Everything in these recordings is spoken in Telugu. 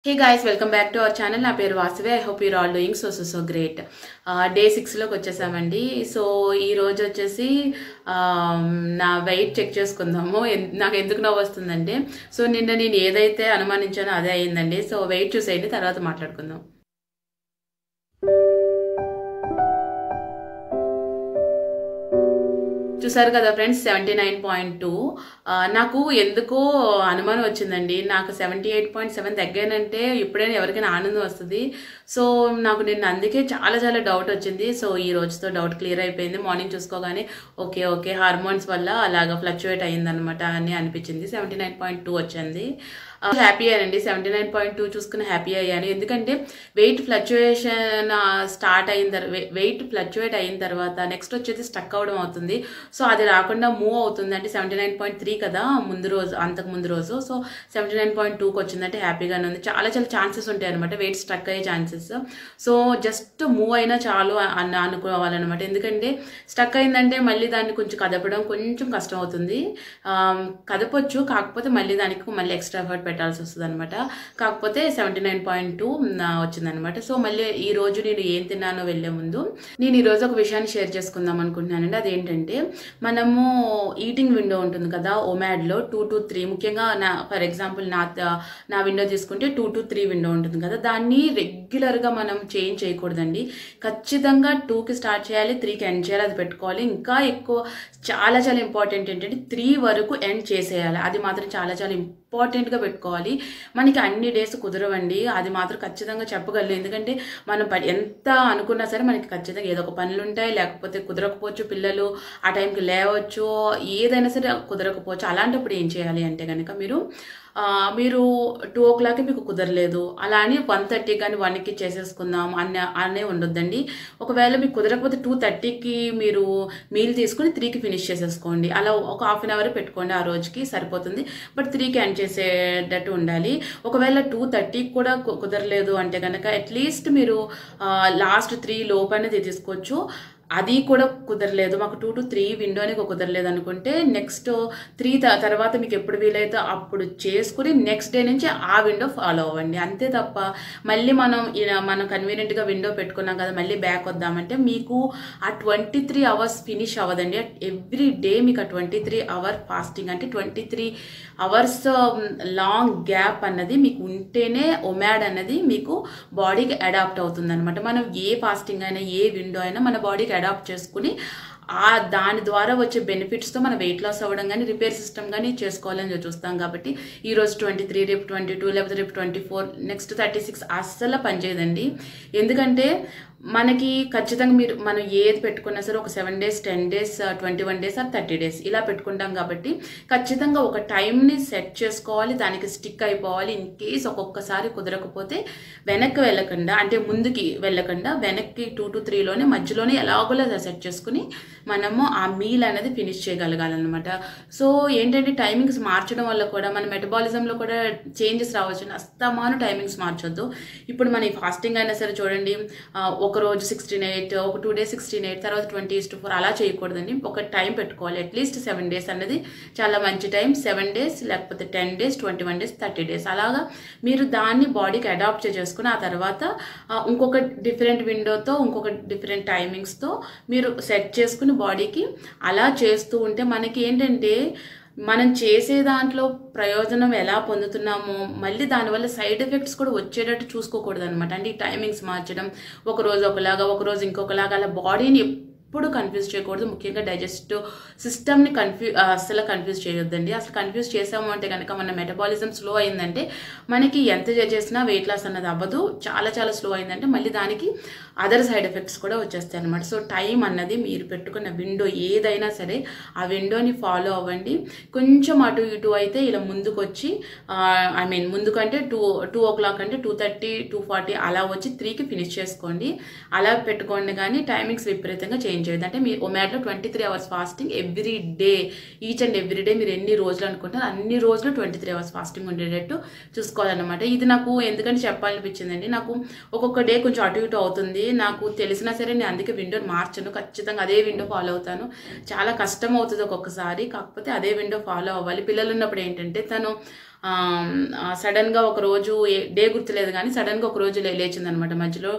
hey guys welcome back to our channel నా పేరు Vasavi I hope you're all doing so so so great day సిక్స్లోకి వచ్చేసామండి సో ఈ రోజు వచ్చేసి ఆ, నా వెయిట్ చెక్ చేసుకుందాము ఎన్- నాకు ఎందుకు నవ్వు వస్తుందంటే సో నిన్న నేను ఏదైతే అనుమానించానో అదే అయిందండి సో వెయిట్ చూసేయండి తర్వాత మాట్లాడుకుందాం చూసారు కదా friends seventy nine point two నాకు ఎందుకో అనుమానం వచ్చిందండి నాకు సెవెంటీ ఎయిట్ పాయింట్ సెవెన్ తగ్గానంటే ఎప్పుడైనా ఎవరికైనా ఆనందం వస్తుంది సో నాకు నిన్న అందుకే చాలా చాలా డౌట్ వచ్చింది సో ఈ రోజుతో డౌట్ క్లియర్ అయిపోయింది మార్నింగ్ చూసుకోగానే ఓకే ఓకే హార్మోన్స్ వల్ల అలాగా ఫ్లక్చువేట్ అయ్యిందనమాట అని అనిపించింది సెవెంటీ నైన్ పాయింట్ టూ వచ్చింది హ్యాపీ అయ్యానండి సెవెంటీ నైన్ పాయింట్ టూ చూసుకుని హ్యాపీ అయ్యాను ఎందుకంటే వెయిట్ ఫ్లక్చుయేషన్ స్టార్ట్ అయిన తర్వాత వెయిట్ ఫ్లక్చువేట్ అయిన తర్వాత నెక్స్ట్ వచ్చేసి స్టక్ అవడం అవుతుంది సో అది రాకుండా మూవ్ అవుతుంది అంటే సెవెంటీ నైన్ పాయింట్ త్రీ కదా ముందు రోజు అంతకు ముందు రోజు సో సెవెంటీ నైన్ పాయింట్ టూకి వచ్చిందంటే హ్యాపీగానే ఉంది చాలా చాలా ఛాన్సెస్ ఉంటాయి అనమాట వెయిట్ స్టక్ అయ్యే ఛాన్సెస్ సో జస్ట్ మూవ్ అయినా చాలు అని అనుకోవాలన్నమాట ఎందుకంటే స్టక్ అయిందంటే మళ్ళీ దాన్ని కొంచెం కదపడం కొంచెం కష్టం అవుతుంది ఆమ్, కదపొచ్చు కాకపోతే మళ్ళీ దానికి మళ్ళీ ఎక్స్ట్రా ఎఫర్ట్ పెట్టాల్సి వస్తుంది అనమాట కాకపోతే సెవెంటీ నైన్ పాయింట్ టూ వచ్చిందనమాట సో మళ్ళీ ఈ రోజు నేను ఏం తిన్నానో వెళ్ళే ముందు నేను ఈ రోజు ఒక విషయాన్ని షేర్ చేసుకుందాం అనుకుంటున్నానండి అదేంటంటే మనము ఈటింగ్ విండో ఉంటుంది కదా ఒమాడ్లో టూ టు త్రీ ముఖ్యంగా నా ఫర్ ఎగ్జాంపుల్ నా నా విండో తీసుకుంటే టూ టు త్రీ విండో ఉంటుంది కదా దాన్ని రెగ్యులర్గా మనం చేంజ్ చేయకూడదండి ఖచ్చితంగా టూకి స్టార్ట్ చేయాలి త్రీకి ఎండ్ చేయాలి అది పెట్టుకోవాలి ఇంకా ఎక్కువ చాలా చాలా ఇంపార్టెంట్ ఏంటంటే త్రీ వరకు ఎండ్ చేసేయాలి అది మాత్రం చాలా చాలా ఇంపార్టెంట్గా పెట్టుకోవాలి మనకి అన్ని డేస్ కుదరవండి అది మాత్రం ఖచ్చితంగా చెప్పగలను ఎందుకంటే మనం ప- ఎంత అనుకున్నా సరే మనకి ఖచ్చితంగా ఏదో ఒక పనులు ఉంటాయి లేకపోతే కుదరకపోవచ్చు పిల్లలు ఆ టైంకి లేవచ్చు ఏదైనా సరే కుదరకపోవచ్చు అలాంటప్పుడు ఏం చేయాలి అంటే కనుక మీరు ఆ, మీరు టూ ఓ క్లాక్కి మీకు కుదరలేదు అలా అని వన్ థర్టీ కానీ వన్కి చేసేసుకుందాం అన్న అనే ఉండొద్దండి ఒకవేళ మీకు కుదరకపోతే టూ థర్టీకి మీరు మీల్ తీసుకుని త్రీకి ఫినిష్ చేసేసుకోండి అలా ఒక హాఫ్ అన్ అవర్ పెట్టుకోండి ఆ రోజుకి సరిపోతుంది బట్ త్రీకి ఎండ్ చేసేటట్టు ఉండాలి ఒకవేళ టూ థర్టీకి కూడా కు- కుదరలేదు అంటే కనుక అట్లీస్ట్ మీరు లాస్ట్ త్రీ లోపైన తీసుకోవచ్చు అది కూడా కుదరలేదు మాకు టూ టు త్రీ విండోని కుదరలేదు అనుకుంటే నెక్స్ట్ త్రీ తర్వాత మీకు ఎప్పుడు వీలైతే అప్పుడు చేసుకుని నెక్స్ట్ డే నుంచి ఆ విండో ఫాలో అవ్వండి అంతే తప్ప మళ్ళీ మనం ఇలా మనం కన్వీనియంట్గా విండో పెట్టుకున్నాం కదా మళ్ళీ బ్యాక్ వద్దామంటే మీకు ఆ ట్వంటీ త్రీ అవర్స్ ఫినిష్ అవ్వదండి ఎవ్రీ డే మీకు ఆ ట్వంటీ త్రీ అవర్ ఫాస్టింగ్ అంటే twenty three hours long gap అన్నది మీకు ఉంటేనే ఒమాడ్ అన్నది మీకు బాడీకి అడాప్ట్ అవుతుంది అనమాట మనం ఏ ఫాస్టింగ్ అయినా ఏ విండో అయినా మన బాడీకి అడాప్ట్ చేసుకుని ఆ దాని ద్వారా వచ్చే బెనిఫిట్స్తో మన వెయిట్ లాస్ అవ్వడం కానీ రిపేర్ సిస్టమ్ కానీ చేసుకోవాలని చూస్తాం కాబట్టి ఈ రోజు ట్వంటీ త్రీ రేపు ట్వంటీ టూ లేకపోతే రేపు twenty four next thirty six అస్సలు పనిచేయదండి ఎందుకంటే మనకి ఖచ్చితంగా మీరు మనం ఏది పెట్టుకున్నా సరే ఒక seven days ten days twenty one days or thirty days ఇలా పెట్టుకుంటాం కాబట్టి ఖచ్చితంగా ఒక టైంని సెట్ చేసుకోవాలి దానికి స్టిక్ అయిపోవాలి ఇన్ కేస్ ఒక్కొక్కసారి కుదరకపోతే వెనక్కి వెళ్ళకుండా అంటే ముందుకి వెళ్ళకుండా వెనక్కి టూ టు త్రీలోనే మధ్యలోనే ఎలాగోలా సెట్ చేసుకుని మనము ఆ మీల్ అనేది ఫినిష్ చేయగలగాలన్నమాట సో ఏంటంటే టైమింగ్స్ మార్చడం వల్ల కూడా మన మెటబాలిజంలో కూడా చేంజెస్ రావచ్చు అస్తమాను టైమింగ్స్ మార్చొద్దు ఇప్పుడు మన ఈ ఫాస్టింగ్ అయినా సరే చూడండి ఆ, ఒక రోజు సిక్స్టీన్ ఎయిట్ ఒక టూ డేస్ సిక్స్టీన్ ఎయిట్ తర్వాత ట్వంటీ ఇస్ ఫోర్ అలా చేయకూడదండి ఒక టైం పెట్టుకోవాలి అట్లీస్ట్ సెవెన్ డేస్ అనేది చాలా మంచి టైం సెవెన్ డేస్ లేకపోతే ten days twenty one days thirty days అలాగా మీరు దాన్ని బాడీకి అడాప్ట్ చేసుకుని ఆ తర్వాత ఆ, ఇంకొక డిఫరెంట్ విండోతో ఇంకొక డిఫరెంట్ టైమింగ్స్తో మీరు సెట్ చేసుకుని బాడీకి అలా చేస్తూ ఉంటే మనకి ఏంటంటే మనం చేసే దాంట్లో ప్రయోజనం ఎలా పొందుతున్నామో మళ్ళీ దానివల్ల సైడ్ ఎఫెక్ట్స్ కూడా వచ్చేటట్టు చూసుకోకూడదు అనమాట అంటే ఈ టైమింగ్స్ మార్చడం ఒక రోజు ఒకలాగా ఒక రోజు ఇంకొకలాగా అలా బాడీని ఎప్పుడు కన్ఫ్యూజ్ చేయకూడదు ముఖ్యంగా డైజెస్టివ్ సిస్టమ్ని కన్ఫ్యూ అసలు కన్ఫ్యూజ్ చేయొద్దండి అసలు కన్ఫ్యూజ్ చేసాము అంటే కనుక మన మెటబాలిజం స్లో అయిందంటే మనకి ఎంత చేసినా వెయిట్ లాస్ అన్నది అవ్వదు చాలా చాలా స్లో అయిందంటే మళ్ళీ దానికి అదర్ సైడ్ ఎఫెక్ట్స్ కూడా వచ్చేస్తాయి అనమాట సో టైం అన్నది మీరు పెట్టుకున్న విండో ఏదైనా సరే ఆ విండోని ఫాలో అవ్వండి కొంచెం అటు ఇటు అయితే ఇలా ముందుకు వచ్చి ఐ మీన్ ముందుకు అంటే టూ టూ ఓ క్లాక్ అంటే టూ థర్టీ టూ ఫార్టీ అలా వచ్చి త్రీకి ఫినిష్ చేసుకోండి అలా పెట్టుకోండి కానీ టైమింగ్స్ విపరీతంగా చేంజ్ చేయదు అంటే మీ ఒమాట్లో twenty three hours fasting every day each and every day మీరు ఎన్ని రోజులు అనుకుంటారు అన్ని రోజులు ట్వంటీ త్రీ అవర్స్ ఫాస్టింగ్ ఉండేటట్టు చూసుకోవాలన్నమాట ఇది నాకు ఎందుకంటే చెప్పాలనిపించిందండి నాకు ఒక్కొక్క డే కొంచెం అటు ఇటు అవుతుంది నాకు తెలిసినా సరే నేను అందుకే విండోని మార్చను ఖచ్చితంగా అదే విండో ఫాలో అవుతాను చాలా కష్టం అవుతుంది ఒక్కొక్కసారి కాకపోతే అదే విండో ఫాలో అవ్వాలి పిల్లలు ఉన్నప్పుడు ఏంటంటే తను సడన్గా ఒక రోజు ఏ- డే గుర్తులేదు కానీ సడన్గా ఒక రోజు లే లేచిందనమాట మధ్యలో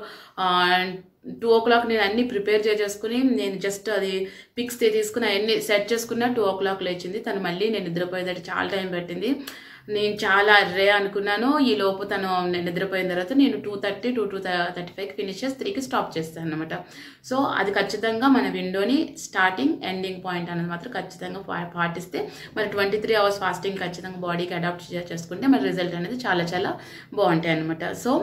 టూ ఓ క్లాక్ నేను అన్ని ప్రిపేర్ చేసేసుకుని నేను జస్ట్ అది పిక్స్ తీసుకుని అవన్నీ సెట్ చేసుకున్న టూ ఓ క్లాక్ లేచింది తను మళ్ళీ నేను నిద్రపోయేదాన్ని చాలా టైం పట్టింది నేను చాలా అర్రే అనుకున్నాను ఈ లోపు తను నేను నిద్రపోయిన తర్వాత నేను two thirty two two thirty ఫైవ్కి ఫినిష్ చేసి త్రీకి స్టాప్ చేస్తాను అనమాట సో అది ఖచ్చితంగా మన విండోని స్టార్టింగ్ ఎండింగ్ పాయింట్ అనేది మాత్రం ఖచ్చితంగా పా- పాటిస్తే మరి ట్వంటీ త్రీ అవర్స్ ఫాస్టింగ్ ఖచ్చితంగా బాడీకి అడాప్ట్ చేసుకుంటే మరి రిజల్ట్ అనేది చాలా చాలా బాగుంటాయి అనమాట సో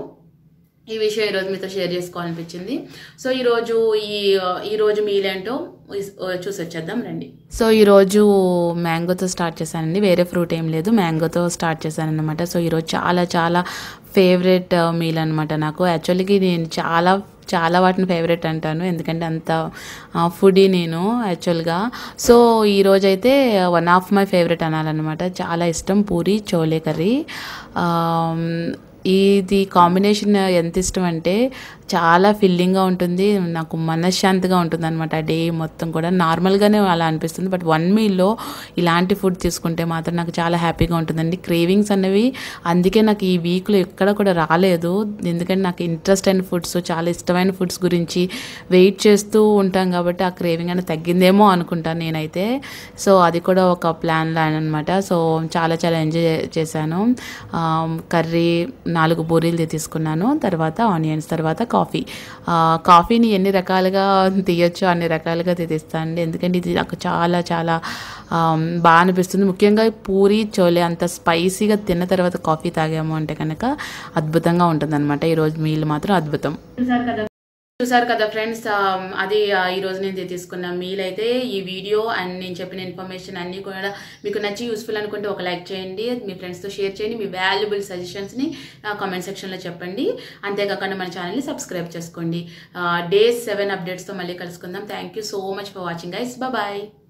ఈ విషయం ఈరోజు మీతో షేర్ చేసుకోవాలనిపించింది సో ఈరోజు ఈ ఈరోజు మీల్ ఏంటో ఇస్- చూసి వచ్చేద్దాం రండి సో ఈరోజు మ్యాంగోతో స్టార్ట్ చేశానండి వేరే ఫ్రూట్ ఏం లేదు మ్యాంగోతో స్టార్ట్ చేశాను అనమాట సో ఈరోజు చాలా చాలా ఫేవరెట్ మీల్ అనమాట నాకు యాక్చువల్గా నేను చాలా చాలా వాటిని ఫేవరెట్ అంటాను ఎందుకంటే అంత ఫుడీ నేను యాక్చువల్గా సో ఈరోజు అయితే వన్ ఆఫ్ మై ఫేవరెట్ అనాలన్నమాట చాలా ఇష్టం పూరి చోలే కర్రీ ఆమ్, ఇది కాంబినేషన్ ఎంత ఇష్టం అంటే చాలా ఫిల్లింగ్గా ఉంటుంది నాకు మనశ్శాంతిగా ఉంటుంది అనమాట డే మొత్తం కూడా నార్మల్గానే అలా అనిపిస్తుంది బట్ వన్ మీల్లో ఇలాంటి ఫుడ్ తీసుకుంటే మాత్రం నాకు చాలా హ్యాపీగా ఉంటుందండి క్రేవింగ్స్ అనేవి అందుకే నాకు ఈ వీక్లో ఎక్కడ కూడా రాలేదు ఎందుకంటే నాకు ఇంట్రెస్ట్ అయిన ఫుడ్స్ చాలా ఇష్టమైన ఫుడ్స్ గురించి వెయిట్ చేస్తూ ఉంటాం కాబట్టి ఆ క్రేవింగ్ అనేది తగ్గిందేమో అనుకుంటాను నేనైతే సో అది కూడా ఒక ప్లాన్ లాన్ అనమాట సో చాలా చాలా ఎంజాయ్ చేశాను కర్రీ నాలుగు పూరీలు తీసుకున్నాను తర్వాత ఆనియన్స్ తర్వాత కాఫీ ఆ, కాఫీని ఎన్ని రకాలుగా తీయొచ్చు అన్ని రకాలుగా తీస్తానండి ఎందుకంటే ఇది నాకు చాలా చాలా ఆమ్, బాగా అనిపిస్తుంది ముఖ్యంగా ఈ పూరి చోలే అంత స్పైసీగా తిన్న తర్వాత కాఫీ తాగాము అంటే కనుక అద్భుతంగా ఉంటుందన్నమాట ఈరోజు మీల్ మాత్రం అద్భుతం చూసారు కదా చూసారు కదా ఫ్రెండ్స్ అది ఆ, ఈ రోజు నేను తీసుకున్న మీల్ అయితే ఈ వీడియో అండ్ నేను చెప్పిన ఇన్ఫర్మేషన్ అన్నీ కూడా మీకు నచ్చి యూస్ఫుల్ అనుకుంటే ఒక లైక్ చేయండి మీ ఫ్రెండ్స్తో షేర్ చేయండి మీ వాల్యుబుల్ సజెషన్స్ని కామెంట్ సెక్షన్లో చెప్పండి అంతేకాకుండా మన ఛానల్ని సబ్స్క్రైబ్ చేసుకోండి డే సెవెన్ అప్డేట్స్తో మళ్ళీ కలుసుకుందాం thank you so much for watching guys bye